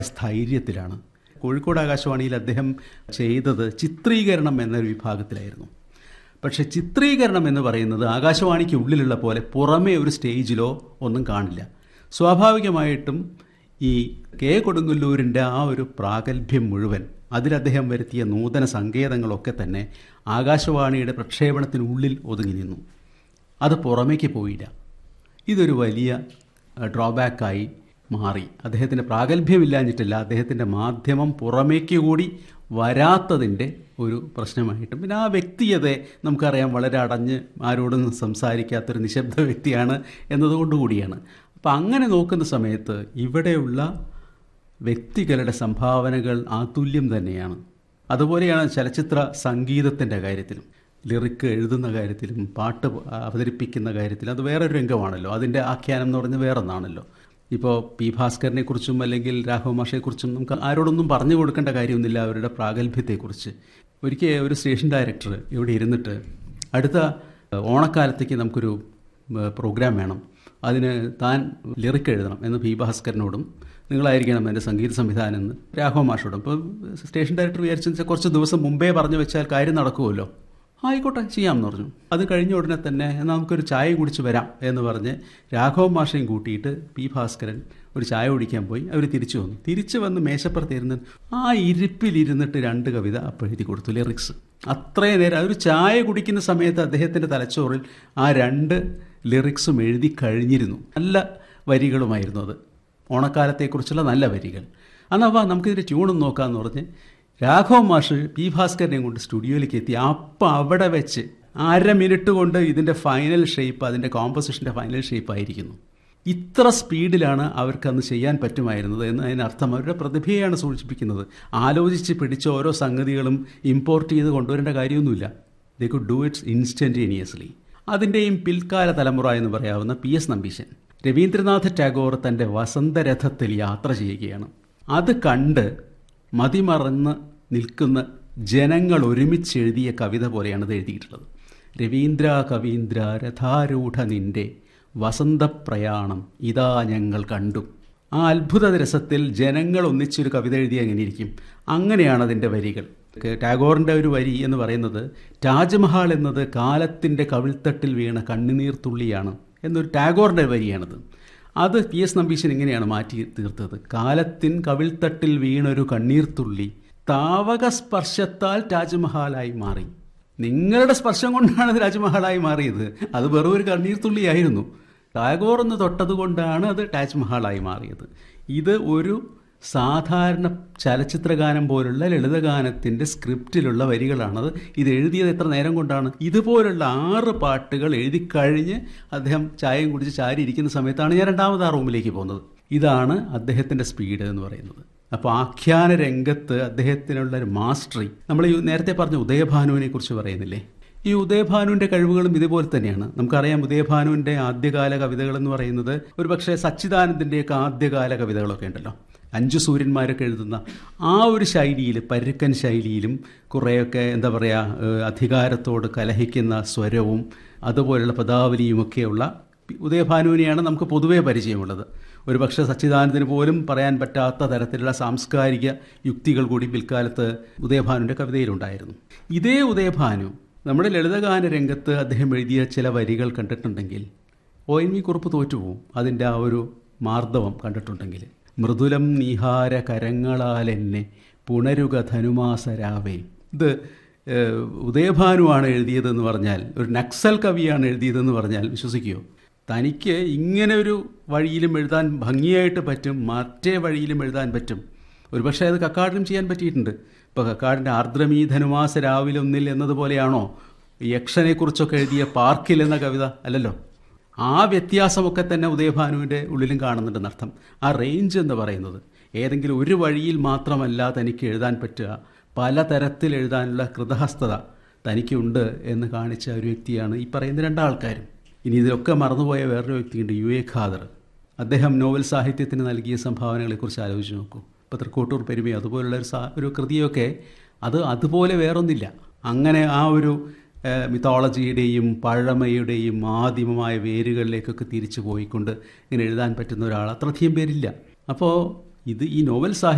സ്ഥൈര്യത്തിലാണ് കോഴിക്കോട് ആകാശവാണിയിൽ അദ്ദേഹം ചെയ്തത് ചിത്രീകരണം എന്നൊരു വിഭാഗത്തിലായിരുന്നു പക്ഷെ ചിത്രീകരണം എന്ന് പറയുന്നത് ആകാശവാണിക്ക് ഉള്ളിലുള്ള പോലെ പുറമേ ഒരു സ്റ്റേജിലോ ഒന്നും കാണില്ല സ്വാഭാവികമായിട്ടും ഈ കെ കൊടുങ്ങല്ലൂരിൻ്റെ ആ ഒരു പ്രാഗൽഭ്യം മുഴുവൻ അതിൽ അദ്ദേഹം വരുത്തിയ നൂതന സങ്കേതങ്ങളൊക്കെ തന്നെ ആകാശവാണിയുടെ പ്രക്ഷേപണത്തിനുള്ളിൽ ഒതുങ്ങി നിന്നു അത് പുറമേക്ക് പോയില്ല ഇതൊരു വലിയ ഡ്രോബാക്കായി മാറി അദ്ദേഹത്തിൻ്റെ പ്രാഗൽഭ്യമില്ലാഞ്ഞിട്ടില്ല അദ്ദേഹത്തിൻ്റെ മാധ്യമം പുറമേക്ക് കൂടി വരാത്തതിൻ്റെ ഒരു പ്രശ്നമായിട്ടും പിന്നെ ആ വ്യക്തിയതെ നമുക്കറിയാം വളരെ അടഞ്ഞ് ആരോടും സംസാരിക്കാത്തൊരു നിശബ്ദ വ്യക്തിയാണ് എന്നതുകൊണ്ട് കൂടിയാണ് അപ്പം അങ്ങനെ നോക്കുന്ന സമയത്ത് ഇവിടെയുള്ള വ്യക്തികളുടെ സംഭാവനകൾ ആതുല്യം തന്നെയാണ് അതുപോലെയാണ് ചലച്ചിത്ര സംഗീതത്തിൻ്റെ കാര്യത്തിലും ലിറിക്ക് എഴുതുന്ന കാര്യത്തിലും പാട്ട് അവതരിപ്പിക്കുന്ന കാര്യത്തിലും അത് വേറൊരു രംഗമാണല്ലോ അതിൻ്റെ ആഖ്യാനം എന്ന് പറഞ്ഞാൽ വേറൊന്നാണല്ലോ ഇപ്പോൾ പി ഭാസ്കരനെ കുറിച്ചും അല്ലെങ്കിൽ രാഘവ മാഷയെക്കുറിച്ചും നമുക്ക് ആരോടൊന്നും പറഞ്ഞു കൊടുക്കേണ്ട കാര്യമൊന്നുമില്ല അവരുടെ പ്രാഗൽഭ്യത്തെക്കുറിച്ച് ഒരിക്കൽ ഒരു സ്റ്റേഷൻ ഡയറക്ടർ ഇവിടെ ഇരുന്നിട്ട് അടുത്ത ഓണക്കാലത്തേക്ക് നമുക്കൊരു പ്രോഗ്രാം വേണം അതിന് താൻ ലിറിക്ക് എഴുതണം എന്ന് പി ഭാസ്കരനോടും നിങ്ങളായിരിക്കണം എൻ്റെ സംഗീത സംവിധാനം എന്ന് രാഘവ മാഷോടും ഇപ്പോൾ സ്റ്റേഷൻ ഡയറക്ടർ വിചാരിച്ചെന്ന് വെച്ചാൽ കുറച്ച് ദിവസം മുമ്പേ പറഞ്ഞു വെച്ചാൽ കാര്യം നടക്കുമല്ലോ ആയിക്കോട്ടെ ചെയ്യാമെന്ന് പറഞ്ഞു അത് കഴിഞ്ഞ ഉടനെ തന്നെ എന്നാൽ നമുക്കൊരു ചായ കുടിച്ച് വരാം എന്ന് പറഞ്ഞ് രാഘവ മാഷയും കൂട്ടിയിട്ട് പി ഭാസ്കരൻ ഒരു ചായ കുടിക്കാൻ പോയി അവർ തിരിച്ചു വന്നു തിരിച്ചു വന്ന് മേശപ്പുറത്ത് ഇരുന്ന് ആ ഇരിപ്പിലിരുന്നിട്ട് രണ്ട് കവിത അപ്പോൾ എഴുതി കൊടുത്തു ലിറിക്സ് അത്രയും നേരം ഒരു ചായ കുടിക്കുന്ന സമയത്ത് അദ്ദേഹത്തിൻ്റെ തലച്ചോറിൽ ആ രണ്ട് ലിറിക്സും എഴുതി കഴിഞ്ഞിരുന്നു നല്ല വരികളുമായിരുന്നു അത് ഓണക്കാലത്തെക്കുറിച്ചുള്ള നല്ല വരികൾ എന്നാൽ നമുക്കിതിൻ്റെ ട്യൂണും നോക്കാമെന്ന് പറഞ്ഞ് രാഘവ മാഷ് പി ഭാസ്കരനെയും കൊണ്ട് സ്റ്റുഡിയോയിലേക്ക് എത്തി അപ്പം അവിടെ വെച്ച് അര മിനിറ്റ് കൊണ്ട് ഇതിൻ്റെ ഫൈനൽ ഷേപ്പ് അതിൻ്റെ കോമ്പസിഷൻ്റെ ഫൈനൽ ഷേപ്പ് ആയിരിക്കുന്നു ഇത്ര സ്പീഡിലാണ് അവർക്ക് അന്ന് ചെയ്യാൻ പറ്റുമായിരുന്നത് എന്ന് അതിനർത്ഥം അവരുടെ പ്രതിഭയെയാണ് സൂചിപ്പിക്കുന്നത് ആലോചിച്ച് പിടിച്ച ഓരോ സംഗതികളും ഇമ്പോർട്ട് ചെയ്ത് കൊണ്ടുവരേണ്ട കാര്യമൊന്നുമില്ല they could do it's instantaneously അതിൻ്റെയും പിൽക്കാല തലമുറ എന്ന് പറയാവുന്ന പി എസ് നമ്പീശൻ രവീന്ദ്രനാഥ് ടാഗോർ തൻ്റെ വസന്തരഥത്തിൽ യാത്ര ചെയ്യുകയാണ് അത് കണ്ട് മതിമറന്ന് നിൽക്കുന്ന ജനങ്ങൾ ഒരുമിച്ച് എഴുതിയ കവിത പോലെയാണ് ഇത് എഴുതിയിട്ടുള്ളത് രവീന്ദ്ര കവീന്ദ്ര രഥാരൂഢ നിന്റെ വസന്തപ്രയാണം ഇതാ ഞങ്ങൾ കണ്ടു ആ അത്ഭുത രസത്തിൽ ജനങ്ങൾ ഒന്നിച്ചൊരു കവിത എഴുതി എങ്ങനെയിരിക്കും അങ്ങനെയാണ് അതിൻ്റെ വരികൾ ടാഗോറിൻ്റെ ഒരു വരി എന്ന് പറയുന്നത് താജ്മഹാൾ എന്നത് കാലത്തിൻ്റെ കവിൾത്തട്ടിൽ വീണ കണ്ണുനീർ തുള്ളിയാണ് എന്നൊരു ടാഗോറിൻ്റെ വരിയാണത് അത് പി എസ് നമ്പീശൻ ഇങ്ങനെയാണ് മാറ്റി തീർത്തത് കാലത്തിൻ കവിൾത്തട്ടിൽ വീണൊരു കണ്ണീർത്തുള്ളി താവക സ്പർശത്താൽ താജ്മഹാലായി മാറി നിങ്ങളുടെ സ്പർശം കൊണ്ടാണ് താജ്മഹാലായി മാറിയത് അത് വെറും ഒരു കണ്ണീർത്തുള്ളിയായിരുന്നു ടാഗോർ എന്ന് തൊട്ടതുകൊണ്ടാണ് അത് താജ്മഹാലായി മാറിയത് ഇത് ഒരു സാധാരണ ചലച്ചിത്രഗാനം പോലുള്ള ലളിതഗാനത്തിൻ്റെ സ്ക്രിപ്റ്റിലുള്ള വരികളാണത് ഇത് എഴുതിയത് എത്ര നേരം കൊണ്ടാണ് ഇതുപോലുള്ള ആറ് പാട്ടുകൾ എഴുതി കഴിഞ്ഞ് അദ്ദേഹം ചായയും കുടിച്ച് ചാരി ഇരിക്കുന്ന സമയത്താണ് ഞാൻ രണ്ടാമത് ആ റൂമിലേക്ക് പോകുന്നത് ഇതാണ് അദ്ദേഹത്തിൻ്റെ സ്പീഡ് എന്ന് പറയുന്നത് അപ്പോൾ ആഖ്യാന രംഗത്ത് അദ്ദേഹത്തിനുള്ള ഒരു മാസ്റ്ററി നമ്മൾ ഈ നേരത്തെ പറഞ്ഞ ഉദയഭാനുവിനെ കുറിച്ച് പറയുന്നില്ലേ ഈ ഉദയഭാനുവിൻ്റെ കഴിവുകളും ഇതുപോലെ തന്നെയാണ് നമുക്കറിയാം ഉദയഭാനുവിൻ്റെ ആദ്യകാല കവിതകൾ എന്ന് പറയുന്നത് ഒരുപക്ഷെ സച്ചിദാനന്ദൻ്റെയൊക്കെ ആദ്യകാല കവിതകളൊക്കെ ഉണ്ടല്ലോ അഞ്ചു സൂര്യന്മാരൊക്കെ എഴുതുന്ന ആ ഒരു ശൈലിയിൽ പരുക്കൻ ശൈലിയിലും കുറേയൊക്കെ എന്താ പറയുക അധികാരത്തോട് കലഹിക്കുന്ന സ്വരവും അതുപോലുള്ള പദാവലിയുമൊക്കെയുള്ള ഉദയഭാനുവിനെയാണ് നമുക്ക് പൊതുവേ പരിചയമുള്ളത് ഒരു പക്ഷേ സച്ചിദാനന്ദന് പോലും പറയാൻ പറ്റാത്ത തരത്തിലുള്ള സാംസ്കാരിക യുക്തികൾ കൂടി പിൽക്കാലത്ത് ഉദയഭാനുവിൻ്റെ കവിതയിലുണ്ടായിരുന്നു ഇതേ ഉദയഭാനു നമ്മുടെ ലളിതഗാന രംഗത്ത് അദ്ദേഹം എഴുതിയ ചില വരികൾ കണ്ടിട്ടുണ്ടെങ്കിൽ ഒ എൻ വി കുറിപ്പ് തോറ്റുപോകും അതിൻ്റെ ആ ഒരു മാർദ്ദവം കണ്ടിട്ടുണ്ടെങ്കിൽ മൃദുലം നിഹാര കരങ്ങളാൽ എന്നെ പുണരുക ധനുമാസരാവേ ഇത് ഉദയഭാനുവാണ് എഴുതിയതെന്ന് പറഞ്ഞാൽ ഒരു നക്സൽ കവിയാണ് എഴുതിയതെന്ന് പറഞ്ഞാൽ വിശ്വസിക്കുമോ തനിക്ക് ഇങ്ങനെ ഒരു വഴിയിലും എഴുതാൻ ഭംഗിയായിട്ട് പറ്റും മറ്റേ വഴിയിലും എഴുതാൻ പറ്റും ഒരുപക്ഷെ അത് കക്കാടിനും ചെയ്യാൻ പറ്റിയിട്ടുണ്ട് ഇപ്പോൾ കക്കാടിൻ്റെ ആർദ്രമീ ധനുമാസ രാവിലൊന്നിൽ എന്നതുപോലെയാണോ യക്ഷനെക്കുറിച്ചൊക്കെ എഴുതിയ പാർക്കിൽ എന്ന കവിത അല്ലല്ലോ ആ വ്യത്യാസമൊക്കെ തന്നെ ഉദയഭാനുവിൻ്റെ ഉള്ളിലും കാണുന്നുണ്ടെന്നർത്ഥം ആ റേഞ്ച് എന്ന് പറയുന്നത് ഏതെങ്കിലും ഒരു വഴിയിൽ മാത്രമല്ല തനിക്ക് എഴുതാൻ പറ്റുക പലതരത്തിൽ എഴുതാനുള്ള കൃതഹസ്തത തനിക്കുണ്ട് എന്ന് കാണിച്ച ഒരു വ്യക്തിയാണ് ഈ പറയുന്ന രണ്ടാൾക്കാരും ഇനി ഇതിലൊക്കെ മറന്നുപോയ വേറൊരു വ്യക്തിയുണ്ട് യു എ ഖാദർ അദ്ദേഹം നോവൽ സാഹിത്യത്തിന് നൽകിയ സംഭാവനകളെക്കുറിച്ച് ആലോചിച്ച് നോക്കൂ ഇപ്പോൾ തൃക്കോട്ടൂർ പെരുമയോ അതുപോലുള്ള ഒരു സാ ഒരു കൃതിയൊക്കെ അത് അതുപോലെ വേറൊന്നില്ല അങ്ങനെ ആ ഒരു മിത്തോളജിയുടെയും പഴമയുടെയും ആദിമമായ വേരുകളിലേക്കൊക്കെ തിരിച്ചു പോയിക്കൊണ്ട് ഇങ്ങനെ എഴുതാൻ പറ്റുന്ന ഒരാൾ അത്രയധികം പേരില്ല അപ്പോൾ ഇത് ഈ നോവൽ സാഹിത്യം